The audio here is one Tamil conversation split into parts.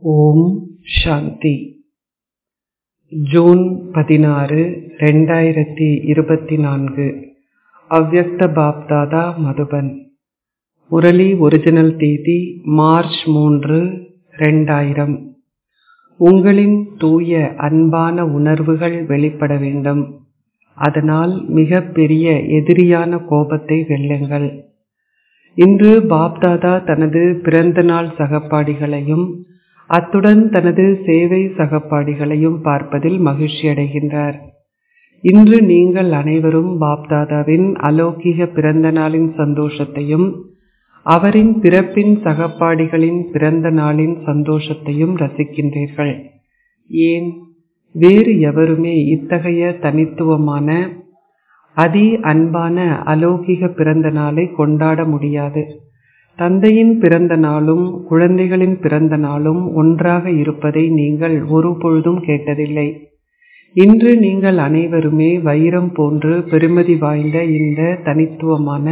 ஓம் சாந்தி ஜூன் பதினாறு ரெண்டாயிரத்தி இருபத்தி நான்கு அவ்யக்த பாப்தாதா மதுபன் முரளி ஒரிஜினல் தேதி மார்ச் மூன்று ரெண்டாயிரம் உங்களின் தூய அன்பான உணர்வுகள் வெளிப்பட வேண்டும் அதனால் மிக பெரிய எதிரியான கோபத்தை வெல்லுங்கள் இன்று பாப்தாதா தனது பிறந்த நாள் சகப்பாடிகளையும் அத்துடன் தனது சேவை சகப்பாடிகளையும் பார்ப்பதில் மகிழ்ச்சி அடைகின்றார் இன்று நீங்கள் அனைவரும் பாப்தாதாவின் அலௌகிக பிறந்த நாளின் சந்தோஷத்தையும் அவரின் பிறப்பின் சகப்பாடிகளின் பிறந்த நாளின் சந்தோஷத்தையும் ரசிக்கின்றீர்கள் ஏன் வேறு எவருமே இத்தகைய தனித்துவமான அதி அன்பான அலௌகிக பிறந்த நாளை கொண்டாட முடியாது தந்தையின் பிறந்த நாளும் குழந்தைகளின் பிறந்த நாளும் ஒன்றாக இருப்பதை நீங்கள் ஒருபொழுதும் கேட்டதில்லை இன்று நீங்கள் அனைவருமே வைரம் போன்று பெருமதி வாய்ந்த இந்த தனித்துவமான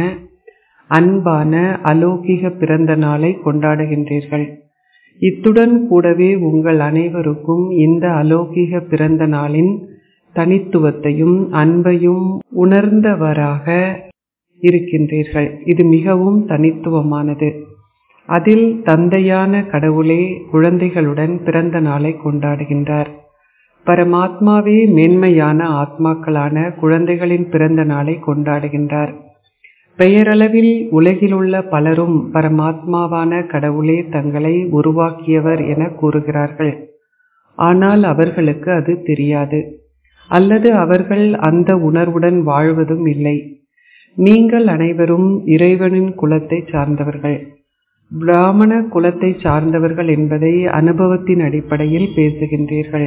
அன்பான அலௌகிக பிறந்த நாளை கொண்டாடுகின்றீர்கள் இத்துடன் கூடவே உங்கள் அனைவருக்கும் இந்த அலௌகிக பிறந்த நாளின் தனித்துவத்தையும் அன்பையும் உணர்ந்தவராக இருக்கின்றீர்கள் இது மிகவும் தனித்துவமானது அதில் தந்தையான கடவுளே குழந்தைகளுடன் பிறந்த நாளை கொண்டாடுகின்றார் பரமாத்மாவே மேன்மையான ஆத்மாக்களான குழந்தைகளின் பிறந்த நாளை கொண்டாடுகின்றார் பெயரளவில் உலகிலுள்ள பலரும் பரமாத்மாவான கடவுளே தங்களை உருவாக்கியவர் என கூறுகிறார்கள் ஆனால் அவர்களுக்கு அது தெரியாது அல்லது அவர்கள் அந்த உணர்வுடன் வாழ்வதும் இல்லை நீங்கள் அனைவரும் இறைவனின் குலத்தை சார்ந்தவர்கள் பிராமண குலத்தை சார்ந்தவர்கள் என்பதை அனுபவத்தின் அடிப்படையில் பேசுகின்றீர்கள்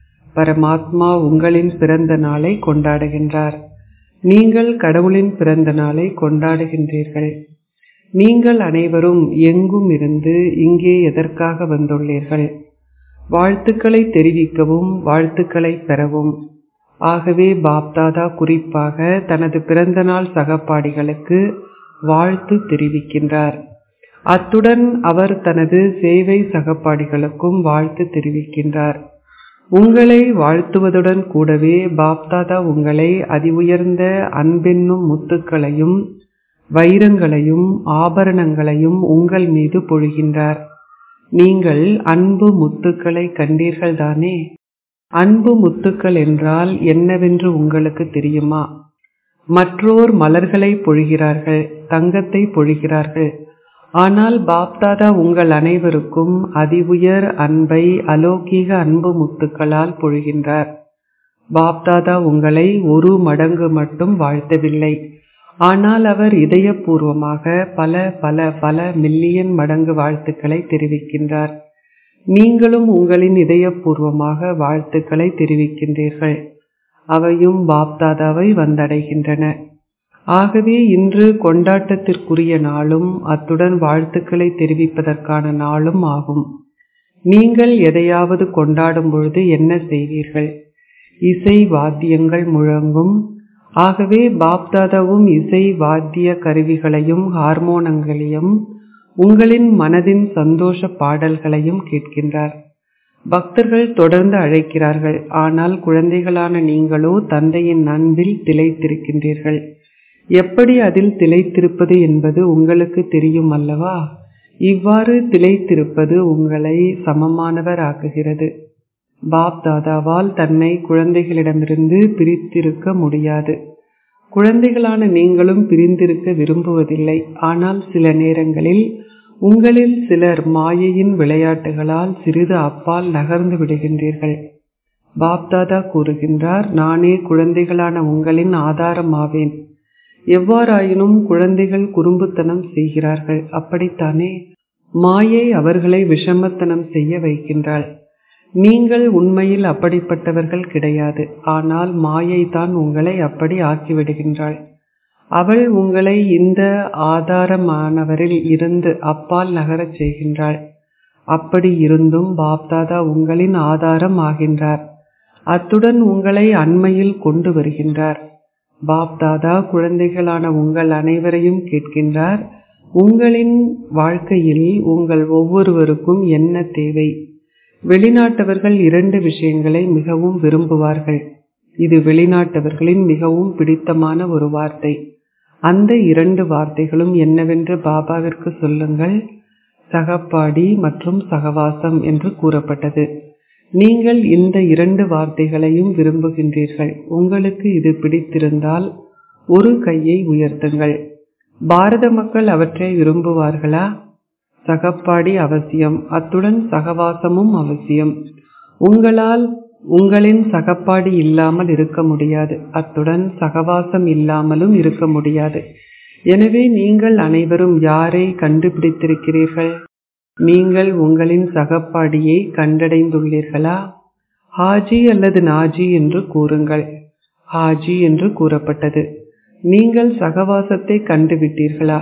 பரமாத்மா உங்களின் பிறந்த நாளை கொண்டாடுகின்றார் நீங்கள் கடவுளின் பிறந்த நாளை கொண்டாடுகின்றீர்கள் நீங்கள் அனைவரும் எங்கும் இருந்து இங்கே எதற்காக வந்துள்ளீர்கள் வாழ்த்துக்களை தெரிவிக்கவும் வாழ்த்துக்களை பெறவும் ஆகவே பாப்தாதா குறிப்பாக தனது பிறந்தநாள் சகப்பாடிகளுக்கு வாழ்த்து தெரிவிக்கின்றார் அத்துடன் அவர் தனது சேவை சகப்பாடிகளுக்கும் வாழ்த்து தெரிவிக்கின்றார் உங்களை வாழ்த்துவதுடன் கூடவே பாப்தாதா உங்களை அதி உயர்ந்த அன்பென்னும் முத்துக்களையும் வைரங்களையும் ஆபரணங்களையும் உங்கள் மீது பொழிகின்றார் நீங்கள் அன்பு முத்துக்களை கண்டீர்கள் தானே அன்பு முத்துக்கள் என்றால் என்னவென்று உங்களுக்கு தெரியுமா மற்றோர் மலர்களை பொழிகிறார்கள் தங்கத்தை பொழிகிறார்கள் ஆனால் பாப்தாதா உங்கள் அனைவருக்கும் அதி உயர் அன்பை அலௌகீக அன்பு முத்துக்களால் பொழிகின்றார் பாப்தாதா உங்களை ஒரு மடங்கு மட்டும் வாழ்த்தவில்லை ஆனால் அவர் இதயபூர்வமாக பல பல பல மில்லியன் மடங்கு வாழ்த்துக்களை தெரிவிக்கின்றார் நீங்களும் உங்களின் இதயபூர்வமாக வாழ்த்துக்களை தெரிவிக்கின்றீர்கள் அவையும் பாப்தாதாவை வந்தடைகின்றன ஆகவே இன்று கொண்டாட்டத்திற்குரிய நாளும் அத்துடன் வாழ்த்துக்களை தெரிவிப்பதற்கான நாளும் ஆகும் நீங்கள் எதையாவது கொண்டாடும் பொழுது என்ன செய்வீர்கள் இசை வாத்தியங்கள் முழங்கும் ஆகவே பாப்தாதாவும் இசை வாத்திய கருவிகளையும் ஹார்மோனங்களையும் உங்களின் மனதின் சந்தோஷ பாடல்களையும் கேட்கின்றார் பக்தர்கள் தொடர்ந்து அழைக்கிறார்கள் ஆனால் குழந்தைகளான நீங்களோ தந்தையின் அன்பில் திளைத்திருக்கின்றீர்கள் எப்படி அதில் திளைத்திருப்பது என்பது உங்களுக்கு தெரியும் அல்லவா இவ்வாறு திளைத்திருப்பது உங்களை சமமானவர் ஆக்குகிறது பாப் தாதாவால் தன்னை குழந்தைகளிடமிருந்து பிரித்திருக்க முடியாது குழந்தைகளான நீங்களும் பிரிந்திருக்க விரும்புவதில்லை ஆனால் சில நேரங்களில் உங்களில் சிலர் மாயையின் விளையாட்டுகளால் சிறிது அப்பால் நகர்ந்து விடுகின்றீர்கள் பாப்தாதா கூறுகின்றார் நானே குழந்தைகளான உங்களின் ஆதாரம் ஆவேன் எவ்வாறாயினும் குழந்தைகள் குறும்புத்தனம் செய்கிறார்கள் அப்படித்தானே மாயை அவர்களை விஷமத்தனம் செய்ய வைக்கின்றாள் நீங்கள் உண்மையில் அப்படிப்பட்டவர்கள் கிடையாது ஆனால் மாயை தான் உங்களை அப்படி ஆக்கிவிடுகின்றாள் அவள் உங்களை இந்த ஆதாரமானவரில் இருந்து அப்பால் நகரச் செய்கின்றாள் அப்படி இருந்தும் பாப்தாதா உங்களின் ஆதாரம் ஆகின்றார் அத்துடன் உங்களை அண்மையில் கொண்டு வருகின்றார் பாப்தாதா குழந்தைகளான உங்கள் அனைவரையும் கேட்கின்றார் உங்களின் வாழ்க்கையில் உங்கள் ஒவ்வொருவருக்கும் என்ன தேவை வெளிநாட்டவர்கள் இரண்டு விஷயங்களை மிகவும் விரும்புவார்கள் இது வெளிநாட்டவர்களின் மிகவும் பிடித்தமான ஒரு வார்த்தை அந்த இரண்டு வார்த்தைகளும் என்னவென்று பாபாவிற்கு சொல்லுங்கள் சகப்பாடி மற்றும் சகவாசம் என்று கூறப்பட்டது நீங்கள் இந்த இரண்டு வார்த்தைகளையும் விரும்புகின்றீர்கள் உங்களுக்கு இது பிடித்திருந்தால் ஒரு கையை உயர்த்துங்கள் பாரத மக்கள் அவற்றை விரும்புவார்களா சகப்பாடி அவசியம் அத்துடன் சகவாசமும் அவசியம் உங்களால் உங்களின் சகப்பாடி இல்லாமல் இருக்க முடியாது அத்துடன் சகவாசம் இல்லாமலும் இருக்க முடியாது எனவே நீங்கள் அனைவரும் யாரை கண்டுபிடித்திருக்கிறீர்கள் நீங்கள் உங்களின் சகப்பாடியை கண்டடைந்துள்ளீர்களா ஹாஜி அல்லது நாஜி என்று கூறுங்கள் ஹாஜி என்று கூறப்பட்டது நீங்கள் சகவாசத்தை கண்டுவிட்டீர்களா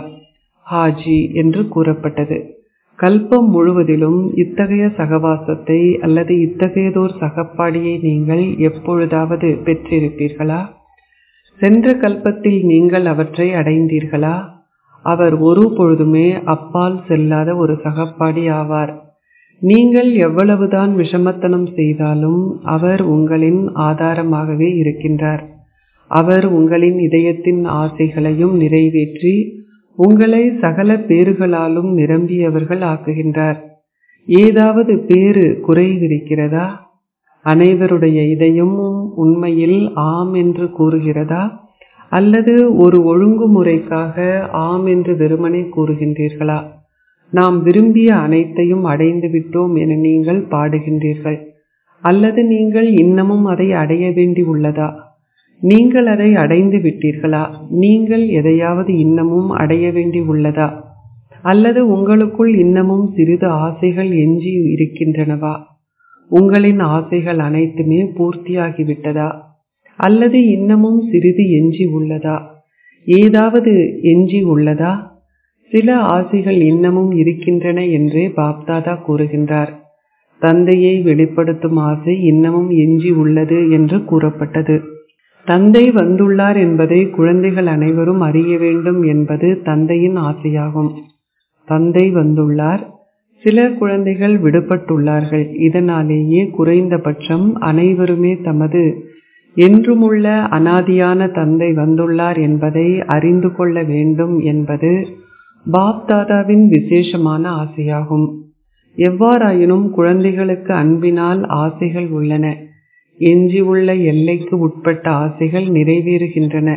ஹாஜி என்று கூறப்பட்டது கல்பம் முழுவதிலும் இத்தகைய சகவாசத்தை அல்லது இத்தகையதோர் சகப்பாடியை நீங்கள் எப்பொழுதாவது பெற்றிருப்பீர்களா சென்ற கல்பத்தில் நீங்கள் அவற்றை அடைந்தீர்களா அவர் ஒரு பொழுதுமே அப்பால் செல்லாத ஒரு சகப்பாடி ஆவார் நீங்கள் எவ்வளவுதான் விஷமத்தனம் செய்தாலும் அவர் உங்களின் ஆதாரமாகவே இருக்கின்றார் அவர் உங்களின் இதயத்தின் ஆசைகளையும் நிறைவேற்றி உங்களை சகல பேறுகளாலும் நிரம்பியவர்கள் ஆக்குகின்றார் ஏதாவது பேறு குறைவிருக்கிறதா அனைவருடைய இதயமும் உண்மையில் ஆம் என்று கூறுகிறதா அல்லது ஒரு ஒழுங்குமுறைக்காக ஆம் என்று வெறுமனே கூறுகின்றீர்களா நாம் விரும்பிய அனைத்தையும் அடைந்து விட்டோம் என நீங்கள் பாடுகின்றீர்கள் அல்லது நீங்கள் இன்னமும் அதை அடைய வேண்டி உள்ளதா நீங்கள் அதை அடைந்து விட்டீர்களா நீங்கள் எதையாவது இன்னமும் அடைய வேண்டி உள்ளதா அல்லது உங்களுக்குள் இன்னமும் சிறிது ஆசைகள் எஞ்சி இருக்கின்றனவா உங்களின் ஆசைகள் அனைத்துமே பூர்த்தியாகிவிட்டதா அல்லது இன்னமும் சிறிது எஞ்சி உள்ளதா ஏதாவது எஞ்சி உள்ளதா சில ஆசைகள் இன்னமும் இருக்கின்றன என்றே பாப்தாதா கூறுகின்றார் தந்தையை வெளிப்படுத்தும் ஆசை இன்னமும் எஞ்சி உள்ளது என்று கூறப்பட்டது தந்தை வந்துள்ளார் என்பதை குழந்தைகள் அனைவரும் அறிய வேண்டும் என்பது தந்தையின் ஆசையாகும் தந்தை வந்துள்ளார் சில குழந்தைகள் விடுபட்டுள்ளார்கள் இதனாலேயே குறைந்தபட்சம் அனைவருமே தமது என்றுமுள்ள அனாதியான தந்தை வந்துள்ளார் என்பதை அறிந்து கொள்ள வேண்டும் என்பது பாப்தாதாவின் விசேஷமான ஆசையாகும் எவ்வாறாயினும் குழந்தைகளுக்கு அன்பினால் ஆசைகள் உள்ளன எஞ்சியுள்ள எல்லைக்கு உட்பட்ட ஆசைகள் நிறைவேறுகின்றன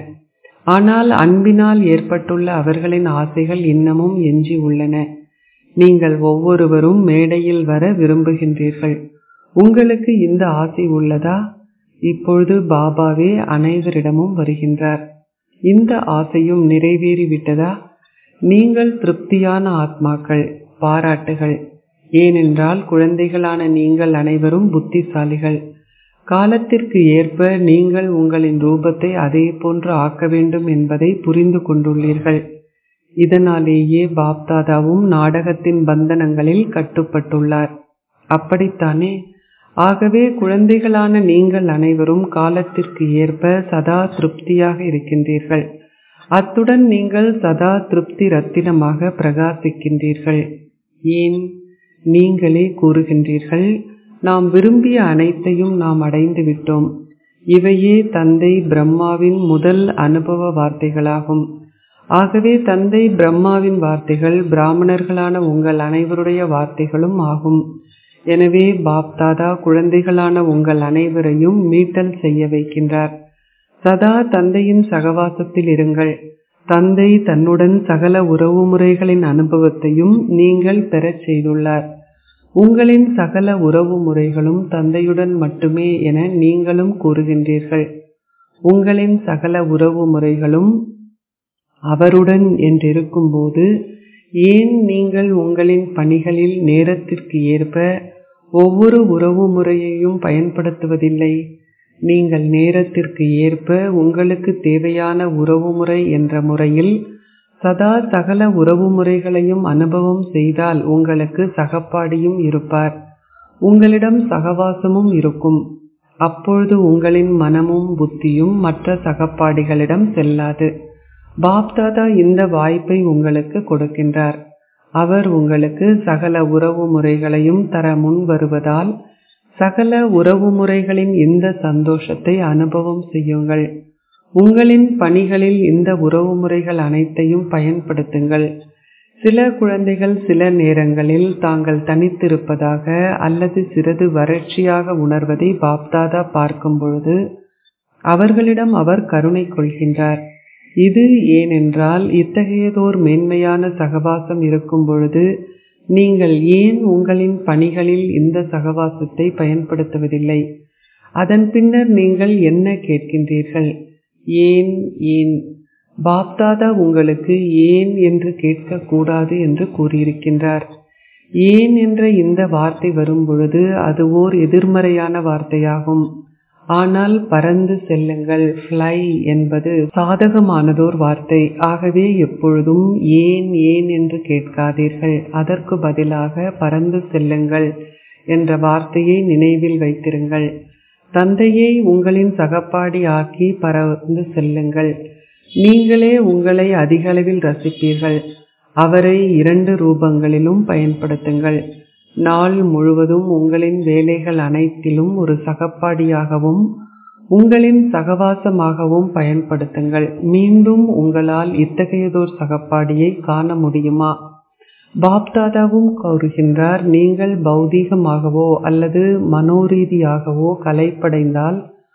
ஆனால் அன்பினால் ஏற்பட்டுள்ள அவர்களின் ஆசைகள் இன்னமும் எஞ்சி உள்ளன நீங்கள் ஒவ்வொருவரும் மேடையில் வர விரும்புகின்றீர்கள் உங்களுக்கு இந்த ஆசை உள்ளதா இப்பொழுது பாபாவே அனைவரிடமும் வருகின்றார் இந்த ஆசையும் நிறைவேறிவிட்டதா நீங்கள் திருப்தியான ஆத்மாக்கள் பாராட்டுகள் ஏனென்றால் குழந்தைகளான நீங்கள் அனைவரும் புத்திசாலிகள் காலத்திற்கு ஏற்ப நீங்கள் உங்களின் ரூபத்தை அதே போன்று ஆக்க வேண்டும் என்பதை புரிந்து கொண்டுள்ளீர்கள் இதனாலேயே பாப்தாதாவும் நாடகத்தின் பந்தனங்களில் கட்டுப்பட்டுள்ளார் அப்படித்தானே ஆகவே குழந்தைகளான நீங்கள் அனைவரும் காலத்திற்கு ஏற்ப சதா திருப்தியாக இருக்கின்றீர்கள் அத்துடன் நீங்கள் சதா திருப்தி ரத்தினமாக பிரகாசிக்கின்றீர்கள் ஏன் நீங்களே கூறுகின்றீர்கள் நாம் விரும்பிய அனைத்தையும் நாம் அடைந்து விட்டோம் இவையே தந்தை பிரம்மாவின் முதல் அனுபவ வார்த்தைகளாகும் ஆகவே தந்தை பிரம்மாவின் வார்த்தைகள் பிராமணர்களான உங்கள் அனைவருடைய வார்த்தைகளும் ஆகும் எனவே பாப்தாதா குழந்தைகளான உங்கள் அனைவரையும் மீட்டல் செய்ய வைக்கின்றார் சதா தந்தையின் சகவாசத்தில் இருங்கள் தந்தை தன்னுடன் சகல உறவுமுறைகளின் அனுபவத்தையும் நீங்கள் பெறச் செய்துள்ளார் உங்களின் சகல உறவு முறைகளும் தந்தையுடன் மட்டுமே என நீங்களும் கூறுகின்றீர்கள் உங்களின் சகல உறவு முறைகளும் அவருடன் என்றிருக்கும்போது ஏன் நீங்கள் உங்களின் பணிகளில் நேரத்திற்கு ஏற்ப ஒவ்வொரு உறவு முறையையும் பயன்படுத்துவதில்லை நீங்கள் நேரத்திற்கு ஏற்ப உங்களுக்கு தேவையான உறவுமுறை என்ற முறையில் சதா சகல உறவு முறைகளையும் அனுபவம் செய்தால் உங்களுக்கு சகப்பாடியும் இருப்பார் உங்களிடம் சகவாசமும் இருக்கும் அப்பொழுது உங்களின் மனமும் புத்தியும் மற்ற சகப்பாடிகளிடம் செல்லாது பாப்தாதா இந்த வாய்ப்பை உங்களுக்கு கொடுக்கின்றார் அவர் உங்களுக்கு சகல உறவு முறைகளையும் தர முன் வருவதால் சகல உறவு முறைகளின் இந்த சந்தோஷத்தை அனுபவம் செய்யுங்கள் உங்களின் பணிகளில் இந்த உறவு முறைகள் அனைத்தையும் பயன்படுத்துங்கள் சில குழந்தைகள் சில நேரங்களில் தாங்கள் தனித்திருப்பதாக அல்லது சிறிது வறட்சியாக உணர்வதை பாப்தாதா பார்க்கும் பொழுது அவர்களிடம் அவர் கருணை கொள்கின்றார் இது ஏனென்றால் இத்தகையதோர் மேன்மையான சகவாசம் இருக்கும் பொழுது நீங்கள் ஏன் உங்களின் பணிகளில் இந்த சகவாசத்தை பயன்படுத்துவதில்லை அதன் பின்னர் நீங்கள் என்ன கேட்கின்றீர்கள் ஏன் ஏன் பாப்தாதா உங்களுக்கு ஏன் என்று கேட்கக்கூடாது என்று கூறியிருக்கின்றார் ஏன் என்ற இந்த வார்த்தை வரும் பொழுது அது ஓர் எதிர்மறையான வார்த்தையாகும் ஆனால் பறந்து செல்லுங்கள் ஃப்ளை என்பது சாதகமானதோர் வார்த்தை ஆகவே எப்பொழுதும் ஏன் ஏன் என்று கேட்காதீர்கள் அதற்கு பதிலாக பறந்து செல்லுங்கள் என்ற வார்த்தையை நினைவில் வைத்திருங்கள் தந்தையை உங்களின் சகப்பாடி ஆக்கி பறந்து செல்லுங்கள் நீங்களே உங்களை அதிகளவில் ரசிப்பீர்கள் அவரை இரண்டு ரூபங்களிலும் பயன்படுத்துங்கள் நாள் முழுவதும் உங்களின் வேலைகள் அனைத்திலும் ஒரு சகப்பாடியாகவும் உங்களின் சகவாசமாகவும் பயன்படுத்துங்கள் மீண்டும் உங்களால் இத்தகையதோர் சகப்பாடியை காண முடியுமா பாப்தாதாவும் கூறுகின்றார் நீங்கள் பௌதீகமாகவோ அல்லது மனோரீதியாகவோ கலைப்படைந்தால்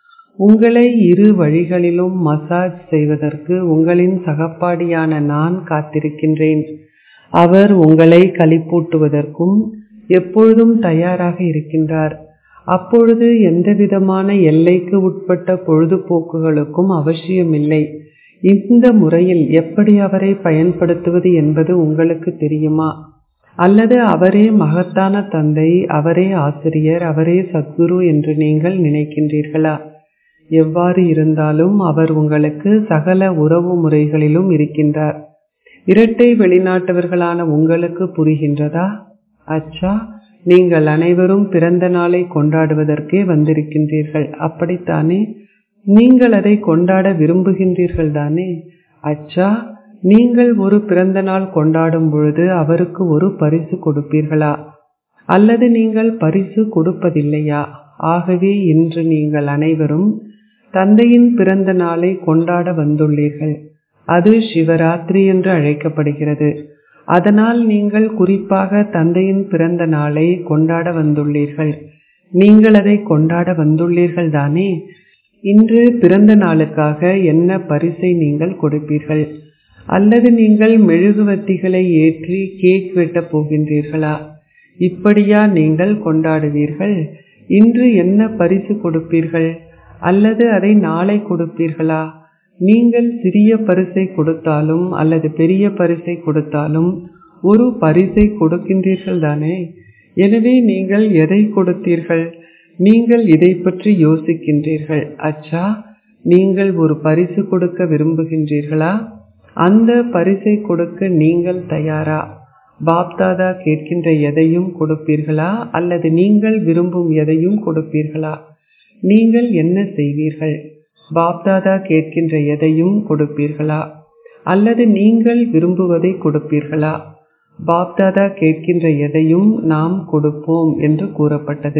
உங்களை இரு வழிகளிலும் மசாஜ் செய்வதற்கு உங்களின் சகப்பாடியான நான் காத்திருக்கின்றேன் அவர் உங்களை களிப்பூட்டுவதற்கும் எப்பொழுதும் தயாராக இருக்கின்றார் அப்பொழுது எந்தவிதமான எல்லைக்கு உட்பட்ட பொழுதுபோக்குகளுக்கும் அவசியமில்லை இந்த முறையில் எப்படி அவரை பயன்படுத்துவது என்பது உங்களுக்கு தெரியுமா அல்லது அவரே மகத்தான தந்தை அவரே ஆசிரியர் அவரே சத்குரு என்று நீங்கள் நினைக்கின்றீர்களா எவ்வாறு இருந்தாலும் அவர் உங்களுக்கு சகல உறவு முறைகளிலும் இருக்கின்றார் இரட்டை வெளிநாட்டவர்களான உங்களுக்கு புரிகின்றதா அச்சா நீங்கள் அனைவரும் பிறந்த நாளை கொண்டாடுவதற்கே வந்திருக்கின்றீர்கள் அப்படித்தானே நீங்கள் அதை கொண்டாட விரும்புகின்றீர்கள் தானே அச்சா நீங்கள் ஒரு பிறந்த நாள் கொண்டாடும் பொழுது அவருக்கு ஒரு பரிசு கொடுப்பீர்களா அல்லது நீங்கள் பரிசு கொடுப்பதில்லையா ஆகவே இன்று நீங்கள் அனைவரும் தந்தையின் பிறந்த நாளை கொண்டாட வந்துள்ளீர்கள் அது சிவராத்திரி என்று அழைக்கப்படுகிறது அதனால் நீங்கள் குறிப்பாக தந்தையின் பிறந்த நாளை கொண்டாட வந்துள்ளீர்கள் நீங்கள் அதை கொண்டாட வந்துள்ளீர்கள் தானே இன்று பிறந்த நாளுக்காக என்ன பரிசை நீங்கள் கொடுப்பீர்கள் அல்லது நீங்கள் மெழுகுவத்திகளை ஏற்றி கேக் வெட்டப் போகின்றீர்களா இப்படியா நீங்கள் கொண்டாடுவீர்கள் இன்று என்ன பரிசு கொடுப்பீர்கள் அல்லது அதை நாளை கொடுப்பீர்களா நீங்கள் சிறிய பரிசை கொடுத்தாலும் அல்லது பெரிய பரிசை கொடுத்தாலும் ஒரு பரிசை கொடுக்கின்றீர்கள் தானே எனவே நீங்கள் எதை கொடுத்தீர்கள் நீங்கள் இதை பற்றி யோசிக்கின்றீர்கள் அச்சா நீங்கள் ஒரு பரிசு கொடுக்க விரும்புகின்றீர்களா அந்த பரிசை கொடுக்க நீங்கள் தயாரா பாப்தாதா கேட்கின்ற எதையும் கொடுப்பீர்களா அல்லது நீங்கள் விரும்பும் எதையும் கொடுப்பீர்களா நீங்கள் என்ன செய்வீர்கள் பாப்தாதா கேட்கின்ற எதையும் கொடுப்பீர்களா அல்லது நீங்கள் விரும்புவதை கொடுப்பீர்களா பாப்தாதா கேட்கின்ற எதையும் நாம் கொடுப்போம் என்று கூறப்பட்டது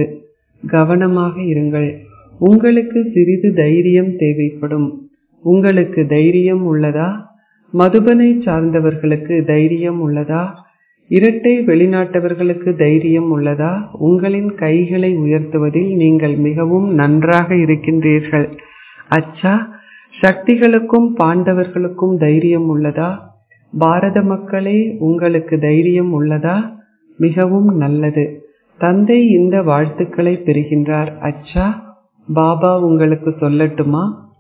கவனமாக இருங்கள் உங்களுக்கு சிறிது தைரியம் தேவைப்படும் உங்களுக்கு தைரியம் உள்ளதா மதுபனை சார்ந்தவர்களுக்கு தைரியம் உள்ளதா இரட்டை வெளிநாட்டவர்களுக்கு தைரியம் உள்ளதா உங்களின் கைகளை உயர்த்துவதில் நீங்கள் மிகவும் நன்றாக இருக்கின்றீர்கள் அச்சா சக்திகளுக்கும் பாண்டவர்களுக்கும் தைரியம் உள்ளதா பாரத மக்களே உங்களுக்கு தைரியம் உள்ளதா மிகவும் நல்லது தந்தை இந்த வாழ்த்துக்களை பெறுகின்றார் அச்சா பாபா உங்களுக்கு சொல்லட்டுமா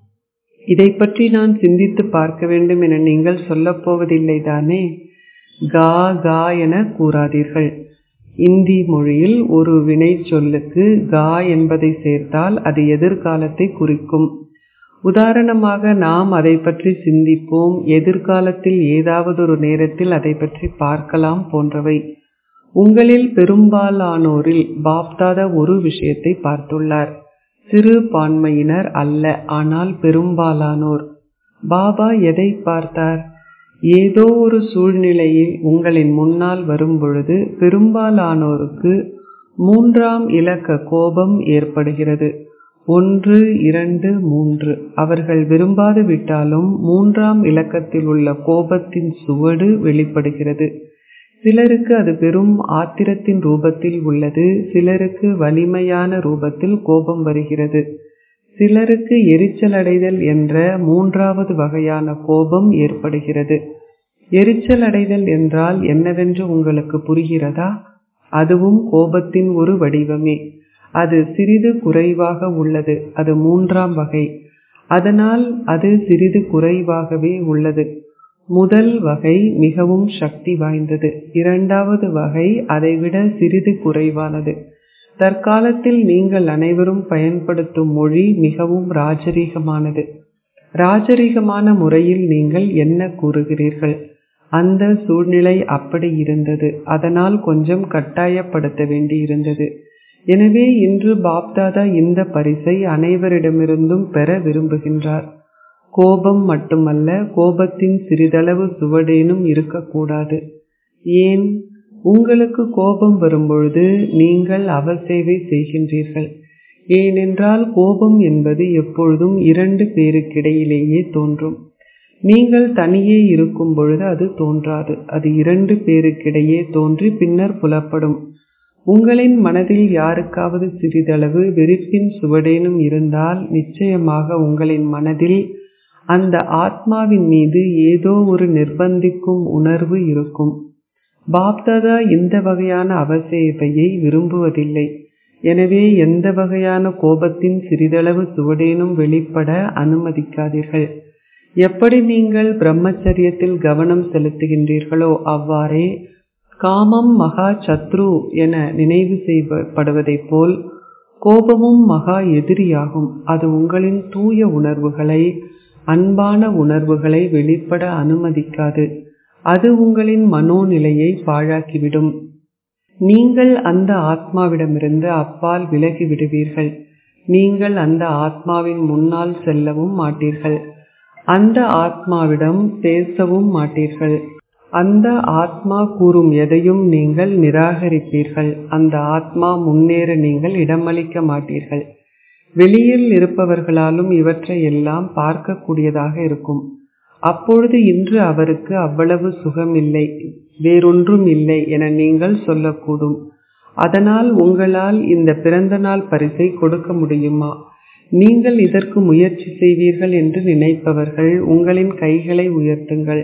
இதை பற்றி நான் சிந்தித்து பார்க்க வேண்டும் என நீங்கள் சொல்லப் போவதில்லை தானே கா கா என கூறாதீர்கள் இந்தி மொழியில் ஒரு வினை சொல்லுக்கு கா என்பதை சேர்த்தால் அது எதிர்காலத்தை குறிக்கும் உதாரணமாக நாம் அதை பற்றி சிந்திப்போம் எதிர்காலத்தில் ஏதாவது ஒரு நேரத்தில் அதை பற்றி பார்க்கலாம் போன்றவை உங்களில் பெரும்பாலானோரில் பாப்தாத ஒரு விஷயத்தை பார்த்துள்ளார் சிறு பான்மையினர் அல்ல ஆனால் பெரும்பாலானோர் பாபா எதை பார்த்தார் ஏதோ ஒரு சூழ்நிலையில் உங்களின் முன்னால் வரும் பொழுது பெரும்பாலானோருக்கு மூன்றாம் இலக்க கோபம் ஏற்படுகிறது ஒன்று இரண்டு மூன்று அவர்கள் விரும்பாது விட்டாலும் மூன்றாம் இலக்கத்தில் உள்ள கோபத்தின் சுவடு வெளிப்படுகிறது சிலருக்கு அது பெரும் ஆத்திரத்தின் ரூபத்தில் உள்ளது சிலருக்கு வலிமையான ரூபத்தில் கோபம் வருகிறது சிலருக்கு எரிச்சல் அடைதல் என்ற மூன்றாவது வகையான கோபம் ஏற்படுகிறது எரிச்சல் அடைதல் என்றால் என்னவென்று உங்களுக்கு புரிகிறதா அதுவும் கோபத்தின் ஒரு வடிவமே அது சிறிது குறைவாக உள்ளது அது மூன்றாம் வகை அதனால் அது சிறிது குறைவாகவே உள்ளது முதல் வகை மிகவும் சக்தி வாய்ந்தது இரண்டாவது வகை அதைவிட சிறிது குறைவானது தற்காலத்தில் நீங்கள் அனைவரும் பயன்படுத்தும் மொழி மிகவும் ராஜரீகமானது ராஜரீகமான முறையில் நீங்கள் என்ன கூறுகிறீர்கள் அந்த சூழ்நிலை அப்படி இருந்தது அதனால் கொஞ்சம் கட்டாயப்படுத்த வேண்டி இருந்தது எனவே இன்று பாப்தாதா இந்த பரிசை அனைவரிடமிருந்தும் பெற விரும்புகின்றார் கோபம் மட்டுமல்ல கோபத்தின் சிறிதளவு சுவடேனும் இருக்கக்கூடாது ஏன் உங்களுக்கு கோபம் வரும்பொழுது நீங்கள் அவசேவை செய்கின்றீர்கள் ஏனென்றால் கோபம் என்பது எப்பொழுதும் இரண்டு பேருக்கிடையிலேயே தோன்றும் நீங்கள் தனியே இருக்கும் பொழுது அது தோன்றாது அது இரண்டு பேருக்கிடையே தோன்றி பின்னர் புலப்படும் உங்களின் மனதில் யாருக்காவது சிறிதளவு வெறுப்பின் சுவடேனும் இருந்தால் நிச்சயமாக உங்களின் மனதில் அந்த ஆத்மாவின் மீது ஏதோ ஒரு நிர்பந்திக்கும் உணர்வு இருக்கும் பாப்தாதா இந்த வகையான அவசேவையை விரும்புவதில்லை எனவே எந்த வகையான கோபத்தின் சிறிதளவு சுவடேனும் வெளிப்பட அனுமதிக்காதீர்கள் எப்படி நீங்கள் பிரம்மச்சரியத்தில் கவனம் செலுத்துகின்றீர்களோ அவ்வாறே காமம் மகா சத்ரு என நினைவு செய்யப்படுவதைப் போல் கோபமும் மகா எதிரியாகும் அது உங்களின் தூய உணர்வுகளை அன்பான உணர்வுகளை வெளிப்பட அனுமதிக்காது அது உங்களின் மனோநிலையை பாழாக்கிவிடும் நீங்கள் அந்த ஆத்மாவிடமிருந்து அப்பால் விலகி விடுவீர்கள் நீங்கள் அந்த ஆத்மாவின் முன்னால் செல்லவும் மாட்டீர்கள் அந்த ஆத்மாவிடம் பேசவும் மாட்டீர்கள் அந்த ஆத்மா கூறும் எதையும் நீங்கள் நிராகரிப்பீர்கள் அந்த ஆத்மா முன்னேற நீங்கள் இடமளிக்க மாட்டீர்கள் வெளியில் இருப்பவர்களாலும் இவற்றை எல்லாம் பார்க்கக்கூடியதாக இருக்கும் அப்பொழுது இன்று அவருக்கு அவ்வளவு சுகமில்லை வேறொன்றும் இல்லை என நீங்கள் சொல்லக்கூடும் அதனால் உங்களால் இந்த பிறந்த நாள் பரிசை கொடுக்க முடியுமா நீங்கள் இதற்கு முயற்சி செய்வீர்கள் என்று நினைப்பவர்கள் உங்களின் கைகளை உயர்த்துங்கள்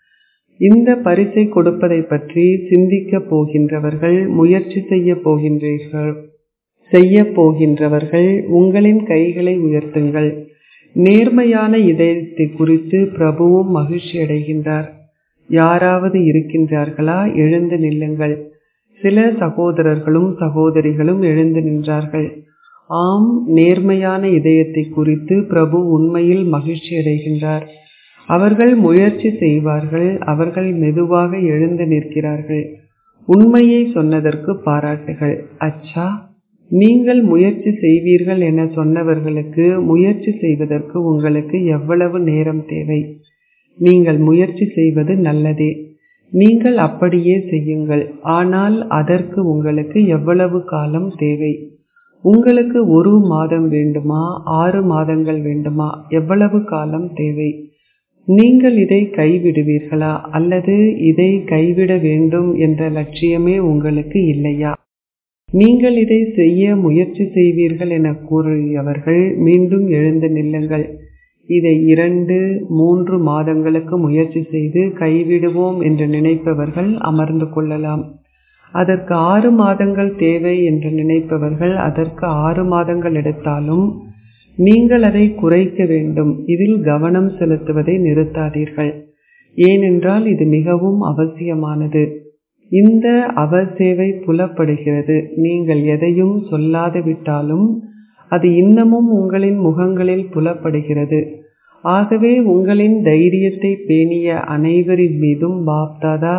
இந்த பரிசை கொடுப்பதை பற்றி சிந்திக்கப் போகின்றவர்கள் முயற்சி செய்ய போகின்றீர்கள் செய்ய போகின்றவர்கள் உங்களின் கைகளை உயர்த்துங்கள் நேர்மையான இதயத்தை குறித்து பிரபுவும் மகிழ்ச்சி அடைகின்றார் யாராவது இருக்கின்றார்களா எழுந்து நில்லுங்கள் சில சகோதரர்களும் சகோதரிகளும் எழுந்து நின்றார்கள் ஆம் நேர்மையான இதயத்தை குறித்து பிரபு உண்மையில் மகிழ்ச்சி அடைகின்றார் அவர்கள் முயற்சி செய்வார்கள் அவர்கள் மெதுவாக எழுந்து நிற்கிறார்கள் உண்மையை சொன்னதற்கு பாராட்டுகள் அச்சா நீங்கள் முயற்சி செய்வீர்கள் என சொன்னவர்களுக்கு முயற்சி செய்வதற்கு உங்களுக்கு எவ்வளவு நேரம் தேவை நீங்கள் முயற்சி செய்வது நல்லதே நீங்கள் அப்படியே செய்யுங்கள் ஆனால் அதற்கு உங்களுக்கு எவ்வளவு காலம் தேவை உங்களுக்கு ஒரு மாதம் வேண்டுமா ஆறு மாதங்கள் வேண்டுமா எவ்வளவு காலம் தேவை நீங்கள் இதை கைவிடுவீர்களா அல்லது இதை கைவிட வேண்டும் என்ற லட்சியமே உங்களுக்கு இல்லையா நீங்கள் இதை செய்ய முயற்சி செய்வீர்கள் என கூறியவர்கள் மீண்டும் எழுந்து நில்லுங்கள் இதை இரண்டு மூன்று மாதங்களுக்கு முயற்சி செய்து கைவிடுவோம் என்று நினைப்பவர்கள் அமர்ந்து கொள்ளலாம் அதற்கு ஆறு மாதங்கள் தேவை என்று நினைப்பவர்கள் அதற்கு ஆறு மாதங்கள் எடுத்தாலும் நீங்கள் அதை குறைக்க வேண்டும் இதில் கவனம் செலுத்துவதை நிறுத்தாதீர்கள் ஏனென்றால் இது மிகவும் அவசியமானது இந்த அவசேவை புலப்படுகிறது நீங்கள் எதையும் சொல்லாது விட்டாலும் அது இன்னமும் உங்களின் முகங்களில் புலப்படுகிறது ஆகவே உங்களின் தைரியத்தை பேணிய அனைவரின் மீதும் பாப்தாதா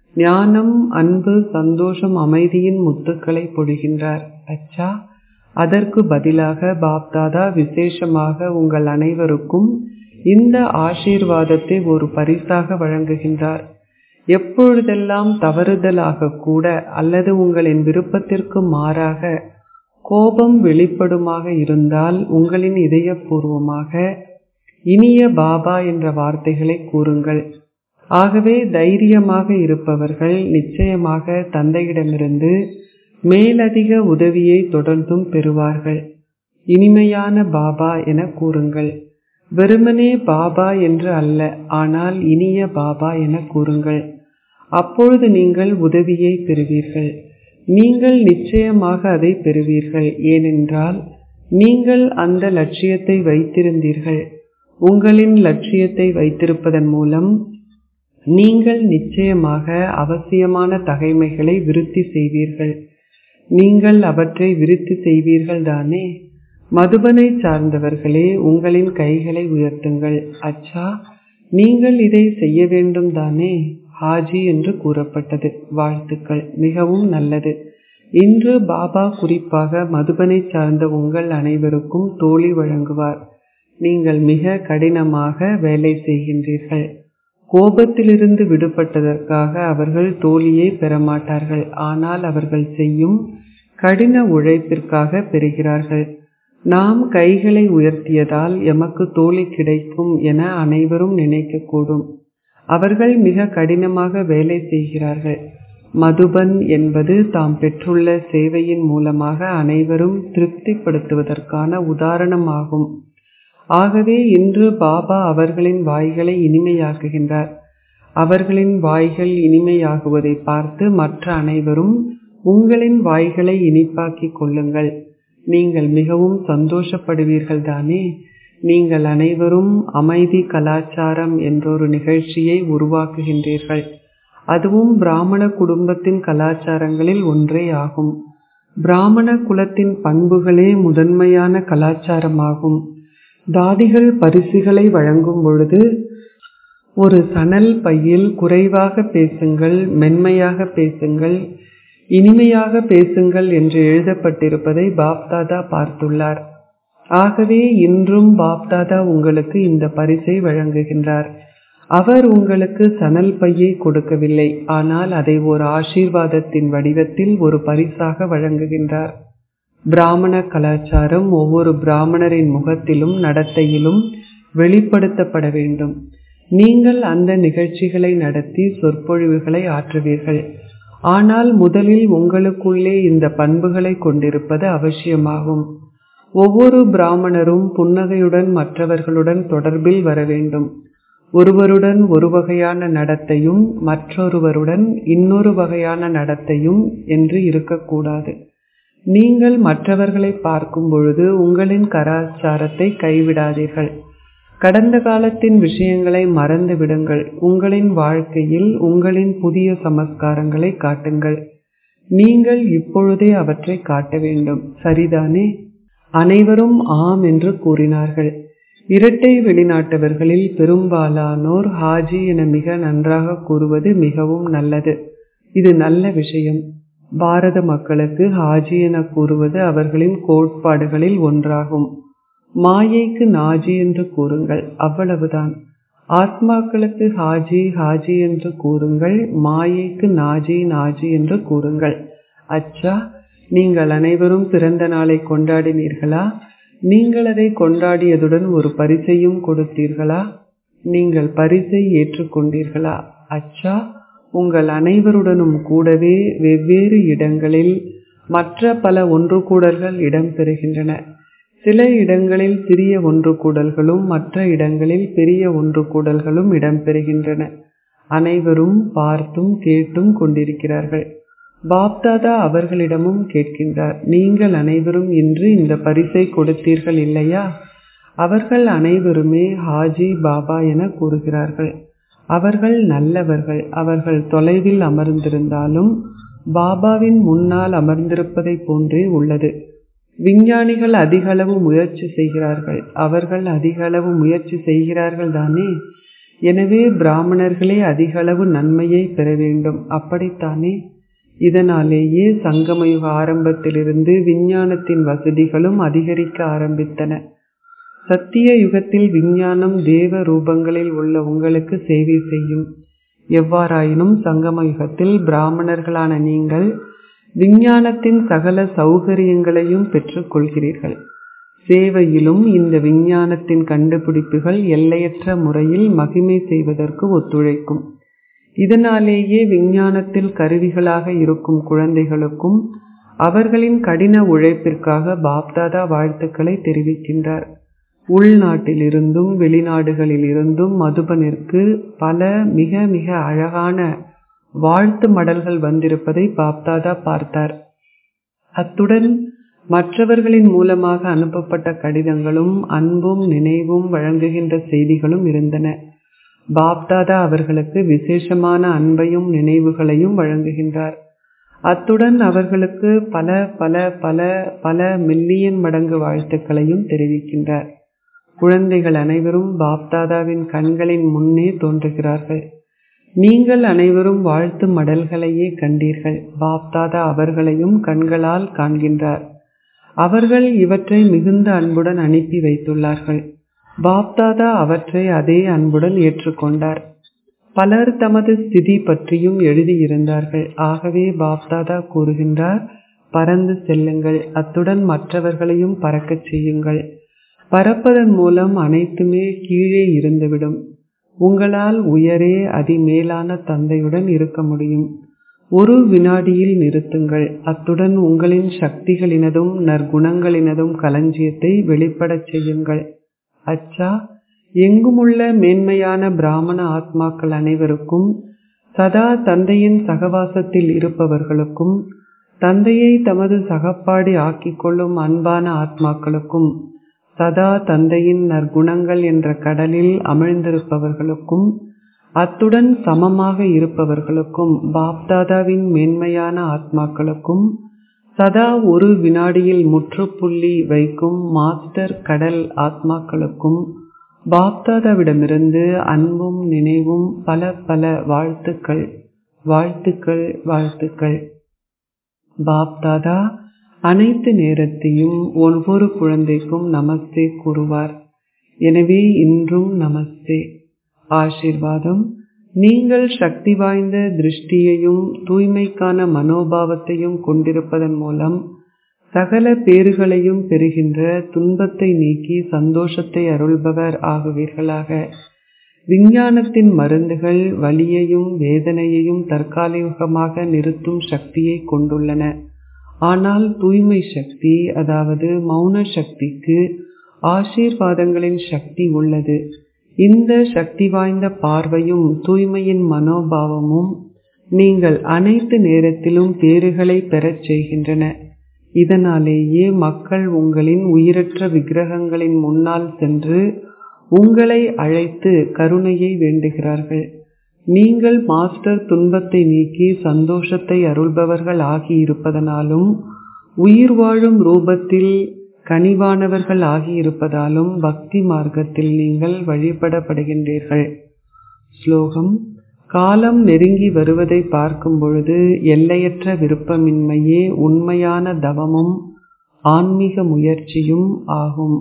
ஞானம் அன்பு சந்தோஷம் அமைதியின் முத்துக்களை பொழிகின்றார் அச்சா அதற்கு பதிலாக பாப்தாதா விசேஷமாக உங்கள் அனைவருக்கும் இந்த ஆசீர்வாதத்தை ஒரு பரிசாக வழங்குகின்றார் எப்பொழுதெல்லாம் தவறுதலாக கூட அல்லது உங்களின் விருப்பத்திற்கு மாறாக கோபம் வெளிப்படுமாக இருந்தால் உங்களின் இதயபூர்வமாக இனிய பாபா என்ற வார்த்தைகளை கூறுங்கள் ஆகவே தைரியமாக இருப்பவர்கள் நிச்சயமாக தந்தையிடமிருந்து மேலதிக உதவியை தொடர்ந்தும் பெறுவார்கள் இனிமையான பாபா என கூறுங்கள் வெறுமனே பாபா என்று அல்ல ஆனால் இனிய பாபா என கூறுங்கள் அப்பொழுது நீங்கள் உதவியை பெறுவீர்கள் நீங்கள் நிச்சயமாக அதை பெறுவீர்கள் ஏனென்றால் நீங்கள் அந்த லட்சியத்தை வைத்திருந்தீர்கள் உங்களின் லட்சியத்தை வைத்திருப்பதன் மூலம் நீங்கள் நிச்சயமாக அவசியமான தகைமைகளை விருத்தி செய்வீர்கள் நீங்கள் அவற்றை விருத்தி செய்வீர்கள் தானே மதுபனை சார்ந்தவர்களே உங்களின் கைகளை உயர்த்துங்கள் அச்சா நீங்கள் இதை செய்ய வேண்டும் தானே ஹாஜி என்று கூறப்பட்டது வாழ்த்துக்கள் மிகவும் நல்லது இன்று பாபா குறிப்பாக மதுபனை சார்ந்த உங்கள் அனைவருக்கும் தோழி வழங்குவார் நீங்கள் மிக கடினமாக வேலை செய்கின்றீர்கள் கோபத்திலிருந்து விடுபட்டதற்காக அவர்கள் தோழியை பெறமாட்டார்கள் ஆனால் அவர்கள் செய்யும் கடின உழைப்பிற்காக பெறுகிறார்கள் நாம் கைகளை உயர்த்தியதால் எமக்கு தோழி கிடைக்கும் என அனைவரும் நினைக்கக்கூடும் அவர்கள் மிக கடினமாக வேலை செய்கிறார்கள் மதுபன் என்பது தாம் பெற்றுள்ள சேவையின் மூலமாக அனைவரும் திருப்திப்படுத்துவதற்கான உதாரணமாகும் ஆகவே இன்று பாபா அவர்களின் வாய்களை இனிமையாக்குகின்றார் அவர்களின் வாய்கள் இனிமையாகுவதை பார்த்து மற்ற அனைவரும் உங்களின் வாய்களை இனிப்பாக்கிக் கொள்ளுங்கள் நீங்கள் மிகவும் சந்தோஷப்படுவீர்கள் தானே நீங்கள் அனைவரும் அமைதி கலாச்சாரம் என்றொரு நிகழ்ச்சியை உருவாக்குகின்றீர்கள் அதுவும் பிராமண குடும்பத்தின் கலாச்சாரங்களில் ஒன்றே ஆகும் பிராமண குலத்தின் பண்புகளே முதன்மையான கலாச்சாரமாகும் தாதிகள் பரிசுகளை வழங்கும் பொழுது ஒரு சணல் பையில் குறைவாக பேசுங்கள் மென்மையாக பேசுங்கள் இனிமையாக பேசுங்கள் என்று எழுதப்பட்டிருப்பதை பாப்தாதா பார்த்துள்ளார் ஆகவே இன்றும் பாப்தாதா உங்களுக்கு இந்த பரிசை வழங்குகின்றார் அவர் உங்களுக்கு சணல் பையை கொடுக்கவில்லை ஆனால் அதை ஒரு ஆசீர்வாதத்தின் வடிவத்தில் ஒரு பரிசாக வழங்குகின்றார் பிராமண கலாச்சாரம் ஒவ்வொரு பிராமணரின் முகத்திலும் நடத்தையிலும் வெளிப்படுத்தப்பட வேண்டும் நீங்கள் அந்த நிகழ்ச்சிகளை நடத்தி சொற்பொழிவுகளை ஆற்றுவீர்கள் ஆனால் முதலில் உங்களுக்குள்ளே இந்த பண்புகளை கொண்டிருப்பது அவசியமாகும் ஒவ்வொரு பிராமணரும் புன்னகையுடன் மற்றவர்களுடன் தொடர்பில் வர வேண்டும் ஒருவருடன் ஒரு வகையான நடத்தையும் மற்றொருவருடன் இன்னொரு வகையான நடத்தையும் என்று இருக்கக்கூடாது நீங்கள் மற்றவர்களை பார்க்கும் பொழுது உங்களின் கலாச்சாரத்தை கைவிடாதீர்கள் கடந்த காலத்தின் விஷயங்களை மறந்து விடுங்கள் உங்களின் வாழ்க்கையில் உங்களின் புதிய சமஸ்காரங்களை காட்டுங்கள் நீங்கள் இப்பொழுதே அவற்றை காட்ட வேண்டும் சரிதானே அனைவரும் ஆம் என்று கூறினார்கள் இரட்டை வெளிநாட்டவர்களில் பெரும்பாலானோர் ஹாஜி என மிக நன்றாக கூறுவது மிகவும் நல்லது இது நல்ல விஷயம் பாரத மக்களுக்கு ஹாஜி என கூறுவது அவர்களின் கோட்பாடுகளில் ஒன்றாகும் மாயைக்கு நாஜி என்று கூறுங்கள் அவ்வளவுதான் ஆத்மாக்களுக்கு ஹாஜி ஹாஜி என்று கூறுங்கள் மாயைக்கு நாஜி நாஜி என்று கூறுங்கள் அச்சா நீங்கள் அனைவரும் பிறந்த நாளை கொண்டாடினீர்களா நீங்கள் அதை கொண்டாடியதுடன் ஒரு பரிசையும் கொடுத்தீர்களா நீங்கள் பரிசை ஏற்றுக்கொண்டீர்களா அச்சா உங்கள் அனைவருடனும் கூடவே வெவ்வேறு இடங்களில் மற்ற பல ஒன்று கூடல்கள் இடம்பெறுகின்றன சில இடங்களில் சிறிய ஒன்று கூடல்களும் மற்ற இடங்களில் பெரிய ஒன்று கூடல்களும் இடம்பெறுகின்றன அனைவரும் பார்த்தும் கேட்டும் கொண்டிருக்கிறார்கள் பாப்தாதா அவர்களிடமும் கேட்கின்றார் நீங்கள் அனைவரும் இன்று இந்த பரிசை கொடுத்தீர்கள் இல்லையா அவர்கள் அனைவருமே ஹாஜி பாபா என கூறுகிறார்கள் அவர்கள் நல்லவர்கள் அவர்கள் தொலைவில் அமர்ந்திருந்தாலும் பாபாவின் முன்னால் அமர்ந்திருப்பதை போன்றே உள்ளது விஞ்ஞானிகள் அதிக அளவு முயற்சி செய்கிறார்கள் அவர்கள் அதிக அளவு முயற்சி செய்கிறார்கள் தானே எனவே பிராமணர்களே அதிக அளவு நன்மையை பெற வேண்டும் அப்படித்தானே இதனாலேயே சங்கமயுக ஆரம்பத்திலிருந்து விஞ்ஞானத்தின் வசதிகளும் அதிகரிக்க ஆரம்பித்தன சத்திய யுகத்தில் விஞ்ஞானம் தேவ ரூபங்களில் உள்ள உங்களுக்கு சேவை செய்யும் எவ்வாறாயினும் சங்கம யுகத்தில் பிராமணர்களான நீங்கள் விஞ்ஞானத்தின் சகல சௌகரியங்களையும் பெற்றுக் கொள்கிறீர்கள் சேவையிலும் இந்த விஞ்ஞானத்தின் கண்டுபிடிப்புகள் எல்லையற்ற முறையில் மகிமை செய்வதற்கு ஒத்துழைக்கும் இதனாலேயே விஞ்ஞானத்தில் கருவிகளாக இருக்கும் குழந்தைகளுக்கும் அவர்களின் கடின உழைப்பிற்காக பாப்தாதா வாழ்த்துக்களை தெரிவிக்கின்றார் உள்நாட்டிலிருந்தும் வெளிநாடுகளிலிருந்தும் மதுபனிற்கு பல மிக மிக அழகான வாழ்த்து மடல்கள் வந்திருப்பதை பாப்தாதா பார்த்தார் அத்துடன் மற்றவர்களின் மூலமாக அனுப்பப்பட்ட கடிதங்களும் அன்பும் நினைவும் வழங்குகின்ற செய்திகளும் இருந்தன பாப்தாதா அவர்களுக்கு விசேஷமான அன்பையும் நினைவுகளையும் வழங்குகின்றார் அத்துடன் அவர்களுக்கு பல பல பல பல மில்லியன் மடங்கு வாழ்த்துக்களையும் தெரிவிக்கின்றார் குழந்தைகள் அனைவரும் பாப்தாதாவின் கண்களின் முன்னே தோன்றுகிறார்கள் நீங்கள் அனைவரும் வாழ்த்து மடல்களையே கண்டீர்கள் பாப்தாதா அவர்களையும் கண்களால் காண்கின்றார் அவர்கள் இவற்றை மிகுந்த அன்புடன் அனுப்பி வைத்துள்ளார்கள் பாப்தாதா அவற்றை அதே அன்புடன் ஏற்றுக்கொண்டார் பலர் தமது ஸ்திதி பற்றியும் எழுதியிருந்தார்கள் ஆகவே பாப்தாதா கூறுகின்றார் பறந்து செல்லுங்கள் அத்துடன் மற்றவர்களையும் பறக்கச் செய்யுங்கள் பறப்பதன் மூலம் அனைத்துமே கீழே இருந்துவிடும் உங்களால் உயரே அதிமேலான தந்தையுடன் இருக்க முடியும் ஒரு வினாடியில் நிறுத்துங்கள் அத்துடன் உங்களின் சக்திகளினதும் நற்குணங்களினதும் களஞ்சியத்தை வெளிப்படச் செய்யுங்கள் அச்சா எங்குமுள்ள மேன்மையான பிராமண ஆத்மாக்கள் அனைவருக்கும் சதா தந்தையின் சகவாசத்தில் இருப்பவர்களுக்கும் தந்தையை தமது சகப்பாடி ஆக்கிக் கொள்ளும் அன்பான ஆத்மாக்களுக்கும் சதா தந்தையின் நற்குணங்கள் என்ற கடலில் அமிழ்ந்திருப்பவர்களுக்கும் அத்துடன் சமமாக இருப்பவர்களுக்கும் பாப்தாதாவின் மேன்மையான ஆத்மாக்களுக்கும் சதா ஒரு வினாடியில் முற்றுப்புள்ளி வைக்கும் மாஸ்டர் கடல் ஆத்மாக்களுக்கும் பாப்தாதாவிடமிருந்து அன்பும் நினைவும் பல பல வாழ்த்துக்கள் வாழ்த்துக்கள் வாழ்த்துக்கள் பாப்தாதா அனைத்து நேரத்தையும் ஒவ்வொரு குழந்தைக்கும் நமஸ்தே கூறுவார் எனவே இன்றும் நமஸ்தே ஆசிர்வாதம் நீங்கள் சக்தி வாய்ந்த திருஷ்டியையும் தூய்மைக்கான மனோபாவத்தையும் கொண்டிருப்பதன் மூலம் சகல பேறுகளையும் பெறுகின்ற துன்பத்தை நீக்கி சந்தோஷத்தை அருள்பவர் ஆகுவீர்களாக விஞ்ஞானத்தின் மருந்துகள் வலியையும் வேதனையையும் தற்காலிகமாக நிறுத்தும் சக்தியை கொண்டுள்ளன ஆனால் தூய்மை சக்தி அதாவது மௌன சக்திக்கு ஆசீர்வாதங்களின் சக்தி உள்ளது இந்த சக்தி வாய்ந்த பார்வையும் தூய்மையின் மனோபாவமும் நீங்கள் அனைத்து நேரத்திலும் பேறுகளை பெறச் செய்கின்றன இதனாலேயே மக்கள் உங்களின் உயிரற்ற விக்கிரகங்களின் முன்னால் சென்று உங்களை அழைத்து கருணையை வேண்டுகிறார்கள் நீங்கள் மாஸ்டர் துன்பத்தை நீக்கி சந்தோஷத்தை அருள்பவர்கள் ஆகியிருப்பதனாலும் உயிர் வாழும் ரூபத்தில் கனிவானவர்கள் ஆகியிருப்பதாலும் பக்தி மார்க்கத்தில் நீங்கள் வழிபடப்படுகின்றீர்கள் ஸ்லோகம் காலம் நெருங்கி வருவதை பார்க்கும் பொழுது எல்லையற்ற விருப்பமின்மையே உண்மையான தவமும் ஆன்மீக முயற்சியும் ஆகும்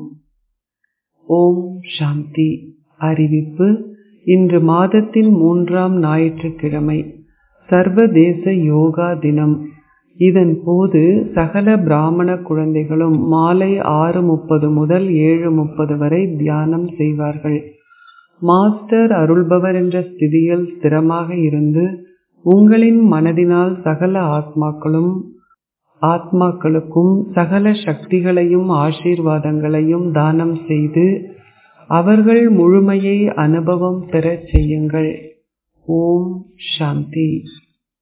ஓம் சாந்தி அறிவிப்பு இன்று மாதத்தின் மூன்றாம் ஞாயிற்றுக்கிழமை சர்வதேச யோகா தினம் இதன் போது சகல பிராமண குழந்தைகளும் மாலை ஆறு முப்பது முதல் ஏழு முப்பது வரை தியானம் செய்வார்கள் மாஸ்டர் அருள்பவர் என்ற ஸ்திதியில் ஸ்திரமாக இருந்து உங்களின் மனதினால் சகல ஆத்மாக்களும் ஆத்மாக்களுக்கும் சகல சக்திகளையும் ஆசீர்வாதங்களையும் தானம் செய்து அவர்கள் முழுமையை அனுபவம் பெறச் செய்யுங்கள் ஓம் சாந்தி